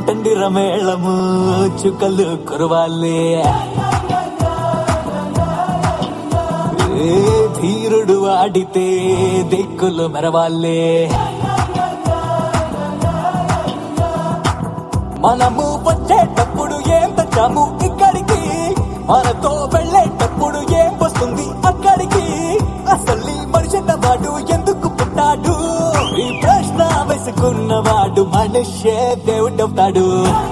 కొట్టండి రమేళము చుక్కలు కురవాలి ఏ ధీరుడు ఆడితే దిక్కులు మెరవాలే మనము వచ్చేటప్పుడు ఏం తెచ్చాము ఇక్కడికి మనతో వెళ్ళేటప్పుడు ఏం వస్తుంది అక్కడికి అసలు ఈ మనిషి వాడు ఎందుకు పుట్టాడు ఈ ప్రశ్న వేసుకున్నవాడు మనిషే దేవుడవుతాడు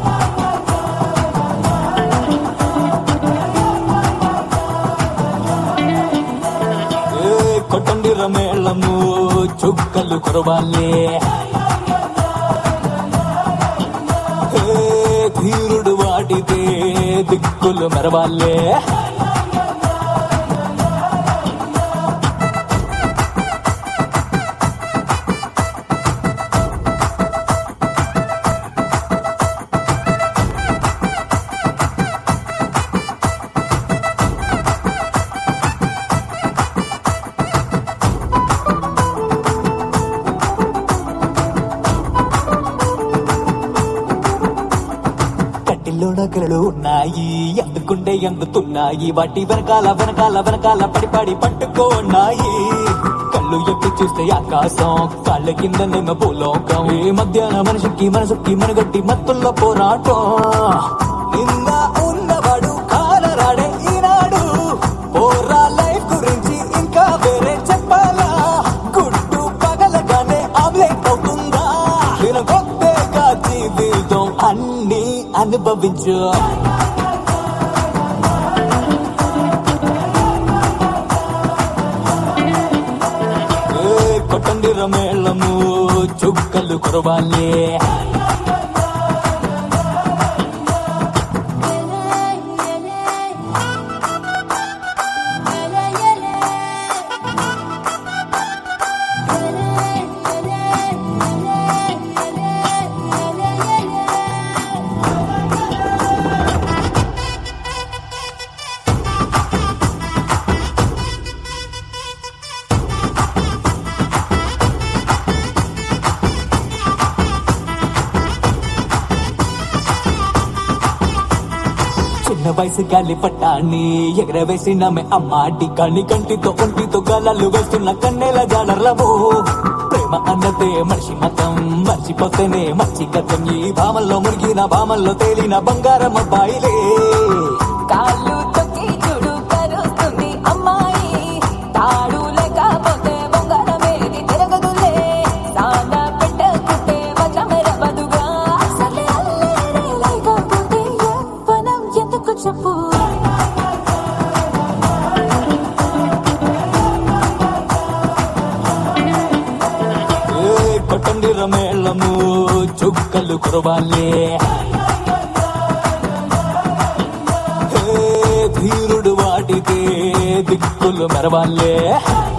ఏ కొట్టండి రమేళము చుక్కలు కురవాలి ఏ ధీరుడు వాడితే దిక్కులు మెరవాలే కట్టిలో నగరలు ఉన్నాయి అందుకుంటే అందుతున్నాయి వాటి వెనకాల వెనకాల వెనకాల పడి పడి పట్టుకోన్నాయి కళ్ళు ఎక్కి చూస్తే ఆకాశం కాళ్ళ కింద నిన్న భూలోకం ఈ మధ్యాహ్న మనిషికి మనసుకి మనగట్టి మత్తుల్లో పోరాటం నిన్న ఉన్నవాడు కాలరాడే ఈనాడు పోరా లైఫ్ గురించి ఇంకా వేరే చెప్పాలా గుడ్డు పగలగానే ఆమ్లెట్ అవుతుందా వినగొత్తేగా జీవితం అన్ని అనుభవించు ఏ కొట్టండి రమేళము చుక్కలు కురవాలి చిన్న వయసు గాలి పట్టాన్ని ఎగరవేసిన మే అమ్మాటి కని కంటితో ఒంటితో గలలు వేస్తున్న కన్నెల జాడర్లవో ప్రేమ అన్నదే మనిషి మతం మర్చిపోతేనే మంచి గతం ఈ భామల్లో మునిగిన భామల్లో తేలిన బంగారం అబ్బాయిలే కాళ్ళు తొక్కి చూడు కరుస్తుంది అమ్మాయి తాడు లేకపోతే బొంగరమేది తిరగదులే సాన పెట్టకుంటే వజ్రమెరవదుగా అసలే అల్లరే లేకపోతే యవ్వనం ఎందుకు చెప్పు ఏ కొట్టండి రమేళము చుక్కలు కురవాలి ఏ ధీరుడు వాటితే దిక్కులు మెరవాలే